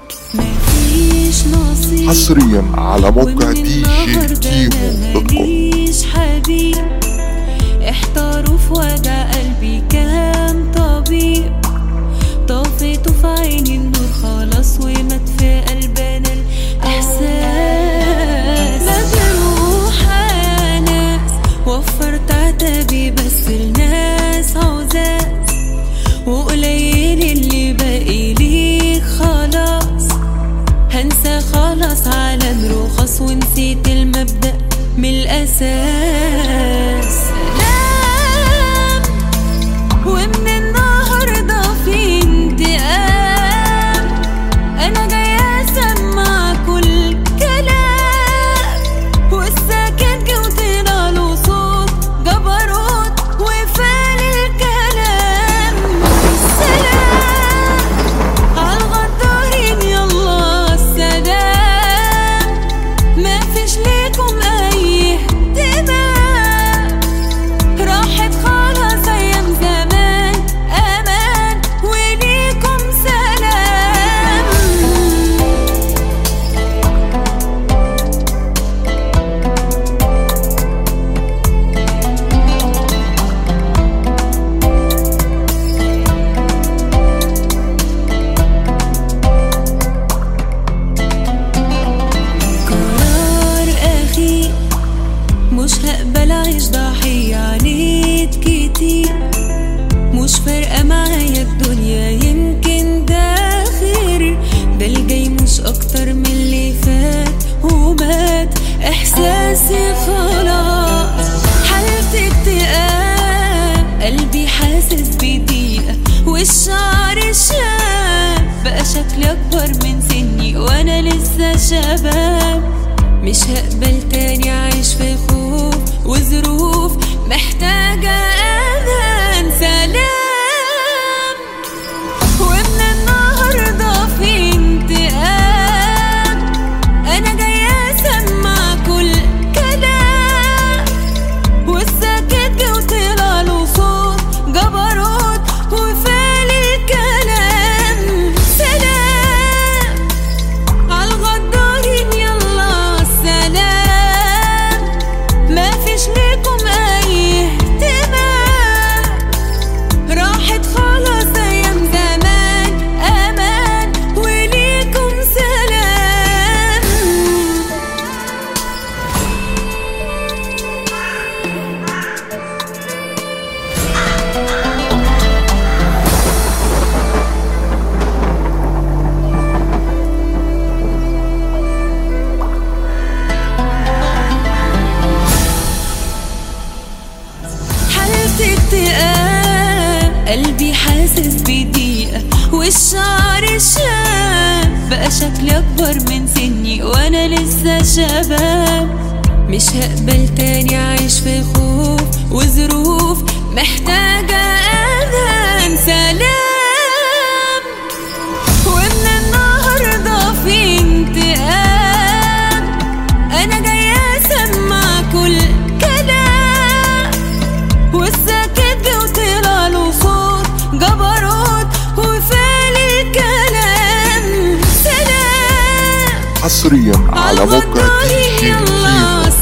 مفيش نصيب حصريا على موقع ومن دي جي النهاردة كيمو دوت كوم ماليش حبيب احتاروا في وجع قلبي كام طبيب طفيته في عيني النور خلاص ومات في قلبنا الاحساس مجروح يا ناس وفرت عتابي بس الناس عوزاز وقليل اللي باقي ليك خلاص هنسى خلاص عالم رخص ونسيت المبدأ من الأساس سلام ومن النهاردة في انتقام أنا جاية أسمع كل كلام والساكت جه وطلع له صوت جبروت وفال الكلام سلام عالغدارين يلا السلام ما فيش ليكم اي اهتمام راحت خلاص ايام زمان امان وليكم سلام قرار أخير مش هقبل أعيش ضحية عنيد كتير مش فارقة معايا الدنيا يمكن ده خير ده الجاي مش أكتر من اللي فات ومات إحساسي خلاص حالة اكتئاب قلبي حاسس بضيقة والشعر شاب بقى شكلي أكبر من سني وأنا لسه شباب مش هقبل تاني أعيش في خوف وظروف محتاجة أمان سلام ومن النهاردة في انتقام أنا جاية أسمع كل كلام والساكت جه وطلع له صوت جبروت وفال الكلام سلام عالغدارين يلا سلام ما فيش ليكم اي اهتمام راحت خلاص ايام زمان امان وليكم سلام حالة اكتئاب قلبي حاسس بضيقة والشعر شاب بقى شكلي أكبر من سني وأنا لسه شباب مش هقبل تاني أعيش في خوف وظروف محتاجة أمان سلام ومن النهاردة في انتقام أنا جاية أسمع كل كلام والساكت جه وطلع له صوت جبروت وفال الكلام سلام حصريا على موقع دي جي يلا كيمو